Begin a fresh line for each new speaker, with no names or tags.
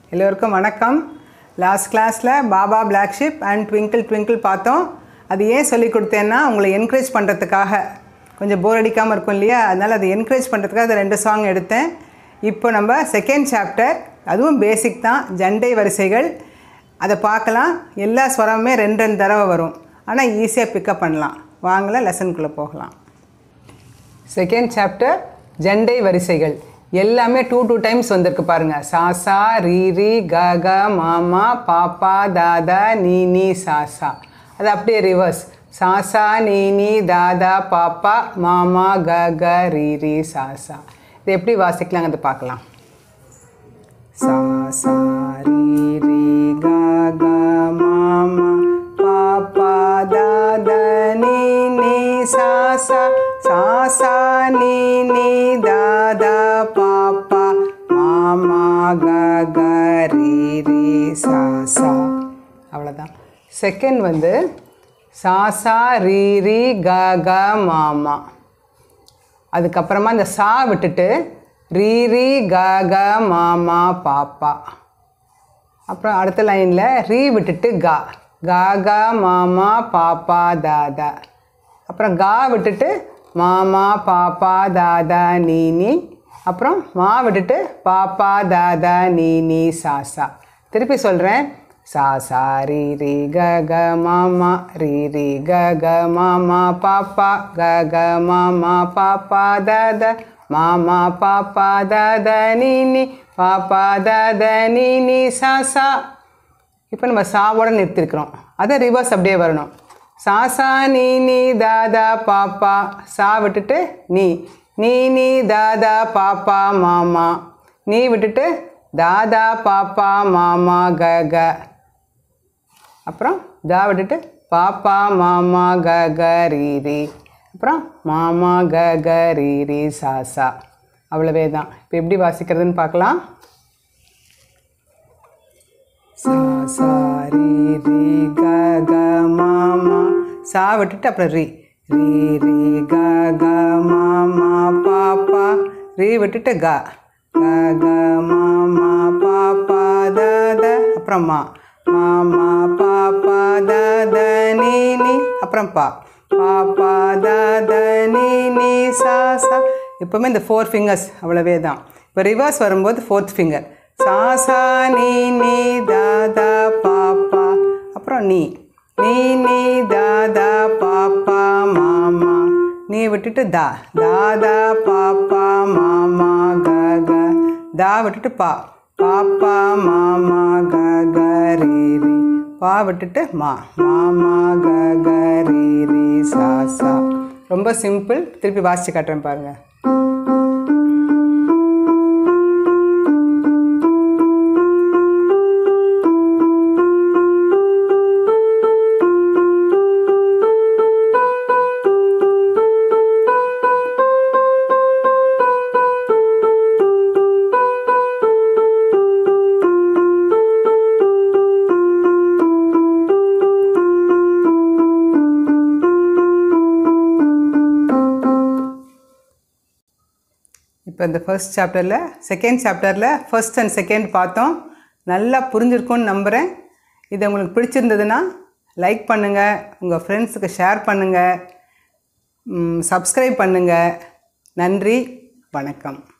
எல்லோருக்கும் வணக்கம் லாஸ்ட் கிளாஸில் baa baa black sheep and twinkle twinkle பார்த்தோம் அது ஏன் சொல்லி கொடுத்தேன்னா உங்களை என்கரேஜ் பண்ணுறதுக்காக கொஞ்சம் போர் அடிக்காமல் இருக்கும் இல்லையா அதனால் அதை என்கரேஜ் பண்ணுறதுக்காக அந்த ரெண்டு சாங் எடுத்தேன் இப்போ நம்ம செகண்ட் சாப்டர் அதுவும் பேசிக் தான் ஜண்டை வரிசைகள் அதை பார்க்கலாம் எல்லா ஸ்வரமுமே ரெண்டு ரெண்டு தடவை வரும் ஆனால் ஈஸியாக பிக்கப் பண்ணலாம் வாங்கல லெசனுக்குள்ளே போகலாம் செகண்ட் சாப்டர் ஜண்டை வரிசைகள் எல்லாமே டூ டூ டைம்ஸ் வந்திருக்கு பாருங்க சாசா ரீ ரீ க க மாமா பாப்பா தாதா நீ நீ சாசா அது அப்படியே ரிவர்ஸ் சாசா நீ நீ தாதா பாப்பா மாமா க க ரீ ரீ சாசா இது எப்படி வாசிக்கலாங்க அதை பார்க்கலாம் சா சா ரீ ரீ க க மாமா பாப்பா தாதா நீ நீ சா சா சா சா நீ நீ தாதா பாப்பா மாமா க க ரீ ரீ சா சா அவ்வளோதான் செகண்ட் வந்து சா சா ரீ ரீ க க மாமா அதுக்கப்புறமா இந்த சா விட்டுட்டு ரீ ரீ க க மாமா பாப்பா அப்புறம் அடுத்த லைனில் ரீ விட்டுட்டு கா கா கா மாமா பாப்பா தாதா அப்புறம் கா விட்டுட்டு மாமா பாப்பா தாதா நீ நீ அப்புறம் மா விட்டுட்டு பாப்பா தாதா நீ நீ சாசா திருப்பி சொல்கிறேன் சா சா ரீ ரீ க க மாமா ரீ ரீ க க மாமா பாப்பா க க மாமா பாப்பா தாதா மாமா பாப்பா தாதா நீ நீ பாப்பா தாதா நீ நீ சா சா இப்போ நம்ம சாவோட நிறுத்திருக்கிறோம் அதை ரிவர்ஸ் அப்படியே வரணும் சா சா நீ நீ தாதா பாப்பா சா விட்டுட்டு நீ நீ நீ தாதா பாப்பா மாமா நீ விட்டுட்டு தாதா பாப்பா மாமா க க அப்புறம் தா விட்டுட்டு பாப்பா மாமா க க ரீ ரீ அப்புறம் மாமா க க ரீ ரீ சா சா அவ்வளவே தான் இப்போ எப்படி வாசிக்கிறதுன்னு பார்க்கலாம் சா சா ரீ ரீ க க மாமா சா விட்டுட்டு அப்புறம் ரீ ரீ ரீ க க மாமா பாப்பா ரீ விட்டுட்டு க க க மாமா பாப்பா த த அப்புறம் மா மாமா பாப்பா த த நீ நீ அப்புறம் பா பாப்பா த த நீ நீ சா சா எப்போவுமே இந்த ஃபோர் ஃபிங்கர்ஸ் அவ்வளவே தான் இப்போ ரிவர்ஸ் வரும்போது ஃபோர்த் ஃபிங்கர் சா சா நீ நீ தாதா பாப்பா அப்புறம் நீ நீ நீ தாதா பாப்பா மாமா நீ விட்டுட்டு தா தாதா பாப்பா மாமா க க தா விட்டுட்டு பா பாப்பா மாமா க க ரீ ரீ பா விட்டுட்டு மா மாமா க க ரீ ரீ சா சா ரொம்ப சிம்பிள் திருப்பி வாசிச்சு காட்டுறேன் பாருங்கள் இப்போ இந்த ஃபர்ஸ்ட் சாப்டரில் செகண்ட் சாப்டரில் ஃபர்ஸ்ட் அண்ட் செகண்ட் பார்த்தோம் நல்லா புரிஞ்சிருக்கும்னு நம்புகிறேன் இது உங்களுக்கு பிடிச்சிருந்ததுன்னா லைக் பண்ணுங்கள் உங்கள் ஃப்ரெண்ட்ஸுக்கு ஷேர் பண்ணுங்கள் சப்ஸ்கிரைப் பண்ணுங்கள் நன்றி வணக்கம்